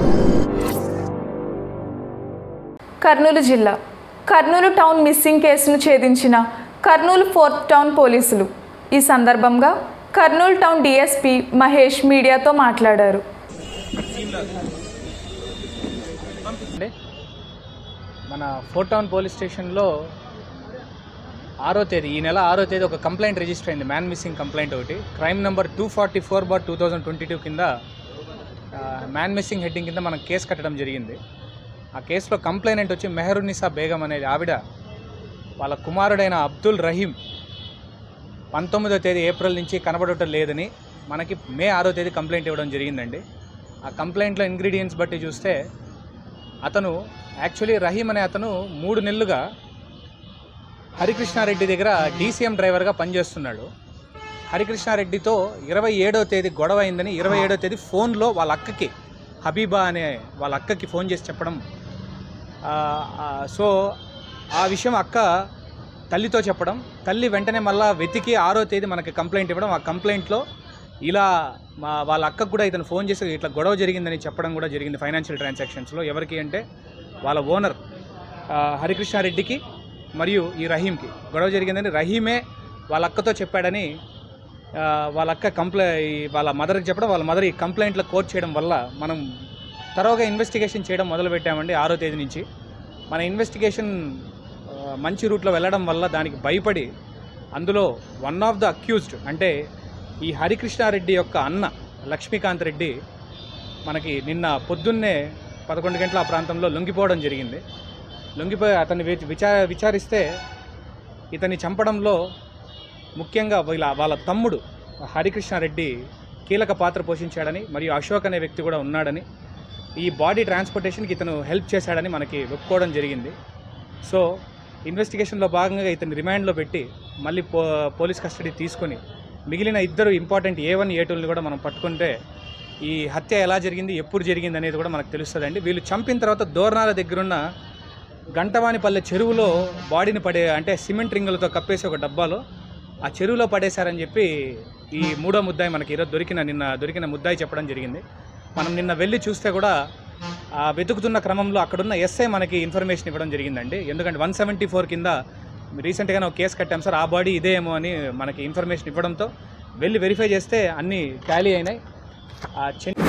కర్నూలు జిల్లా Kurnool town missing కేసును ఛేదించిన Kurnool fourth town పోలీసులు ఈ సందర్భంగా కర్నూలు టౌన్ డీఎస్పీ మహేష్ మీడియాతో మాట్లాడారు అంటే మన ఫోర్ టౌన్ పోలీస్ స్టేషన్లో ఆరో తేదీ ఈ నెల ఆరో తేదీ ఒక కంప్లైంట్ రిజిస్టర్ అయింది మ్యాన్ మిస్సింగ్ కంప్లైంట్ ఒకటి crime number two forty four bar two thousand twenty two కింద మ్యాన్ మిస్సింగ్ హెడ్డింగ్ కింద మనం కేసు కట్టడం జరిగింది ఆ కేసులో కంప్లైనెంట్ వచ్చి మెహరునిసా బేగం అనేది ఆవిడ వాళ్ళ కుమారుడైన అబ్దుల్ రహీం పంతొమ్మిదో తేదీ ఏప్రిల్ నుంచి కనబడటం లేదని మనకి మే ఆరో తేదీ కంప్లైంట్ ఇవ్వడం జరిగిందండి ఆ కంప్లైంట్లో ఇంగ్రీడియంట్స్ బట్టి చూస్తే అతను యాక్చువల్లీ రహీం అనే అతను మూడు నెలలుగా హరికృష్ణారెడ్డి దగ్గర డీసీఎం డ్రైవర్గా పనిచేస్తున్నాడు హరికృష్ణారెడ్డితో ఇరవై ఏడో తేదీ గొడవ అయిందని ఇరవై ఏడో తేదీ ఫోన్లో వాళ్ళ అక్కకి హబీబా అనే వాళ్ళ అక్కకి ఫోన్ చేసి చెప్పడం ఆ, ఆ, సో ఆ విషయం అక్క తల్లితో చెప్పడం తల్లి వెంటనే మళ్ళా వెతికి ఆరో తేదీ మనకి కంప్లైంట్ ఇవ్వడం ఆ కంప్లైంట్లో ఇలా మా వాళ్ళ అక్కకు కూడా ఇతను ఫోన్ చేసి ఇట్లా గొడవ జరిగిందని చెప్పడం కూడా జరిగింది ఫైనాన్షియల్ ట్రాన్సాక్షన్స్లో ఎవరికి అంటే వాళ్ళ ఓనర్ హరికృష్ణారెడ్డికి మరియు ఈ రహీంకి గొడవ జరిగిందని రహీమే వాళ్ళ అక్కతో చెప్పాడని ఆ, వాళ్ళ అక్క కంప్లై వాళ్ళ మదర్కి చెప్పడం వాళ్ళ మదర్ ఈ కంప్లైంట్లో కోట్ చేయడం వల్ల మనం తరోగా ఇన్వెస్టిగేషన్ చేయడం మొదలుపెట్టామండి ఆరో తేదీ నుంచి మన ఇన్వెస్టిగేషన్ ఆ, మంచి రూట్లో వెళ్ళడం వల్ల దానికి భయపడి అందులో వన్ ఆఫ్ ద అక్యూజ్డ్ అంటే ఈ హరికృష్ణారెడ్డి యొక్క అన్న లక్ష్మీకాంత్ రెడ్డి మనకి నిన్న పొద్దున్నే పదకొండు గంటల ఆ ప్రాంతంలో లొంగిపోవడం జరిగింది లొంగిపోయి అతన్ని వి- విచార విచారిస్తే ఇతన్ని చంపడంలో ముఖ్యంగా వీళ్ళ వాళ్ళ తమ్ముడు హరికృష్ణారెడ్డి కీలక పాత్ర పోషించాడని మరియు అశోక్ అనే వ్యక్తి కూడా ఉన్నాడని ఈ బాడీ ట్రాన్స్పోర్టేషన్కి ఇతను హెల్ప్ చేశాడని మనకి ఒప్పుకోవడం జరిగింది సో ఇన్వెస్టిగేషన్లో భాగంగా ఇతన్ని రిమాండ్లో పెట్టి మళ్ళీ పో పోలీస్ కస్టడీ తీసుకొని మిగిలిన ఇద్దరు ఇంపార్టెంట్ ఏ వన్ ఏ టూని కూడా మనం పట్టుకుంటే ఈ హత్య ఎలా జరిగింది ఎప్పుడు జరిగింది అనేది కూడా మనకు తెలుస్తుందండి వీళ్ళు చంపిన తర్వాత దోర్నాల దగ్గరున్న గంటవానిపల్లె చెరువులో బాడీని పడే అంటే సిమెంట్ రింగులతో కప్పేసి ఒక డబ్బాలో ఆ చెరువులో పడేశారని చెప్పి ఈ మూడో ముద్దాయి మనకి ఈరోజు దొరికిన నిన్న దొరికిన ముద్దాయి చెప్పడం జరిగింది మనం నిన్న వెళ్ళి చూస్తే కూడా ఆ వెతుకుతున్న క్రమంలో అక్కడున్న ఎస్ఐ మనకి ఇన్ఫర్మేషన్ ఇవ్వడం జరిగిందండి ఎందుకంటే వన్ సెవెంటీ ఫోర్ కింద రీసెంట్గానే ఒక కేసు కట్టాం సార్ ఆ బాడీ ఇదేమో అని మనకి ఇన్ఫర్మేషన్ ఇవ్వడంతో వెళ్ళి వెరిఫై చేస్తే అన్నీ టాలీ అయినాయి ఆ చెన్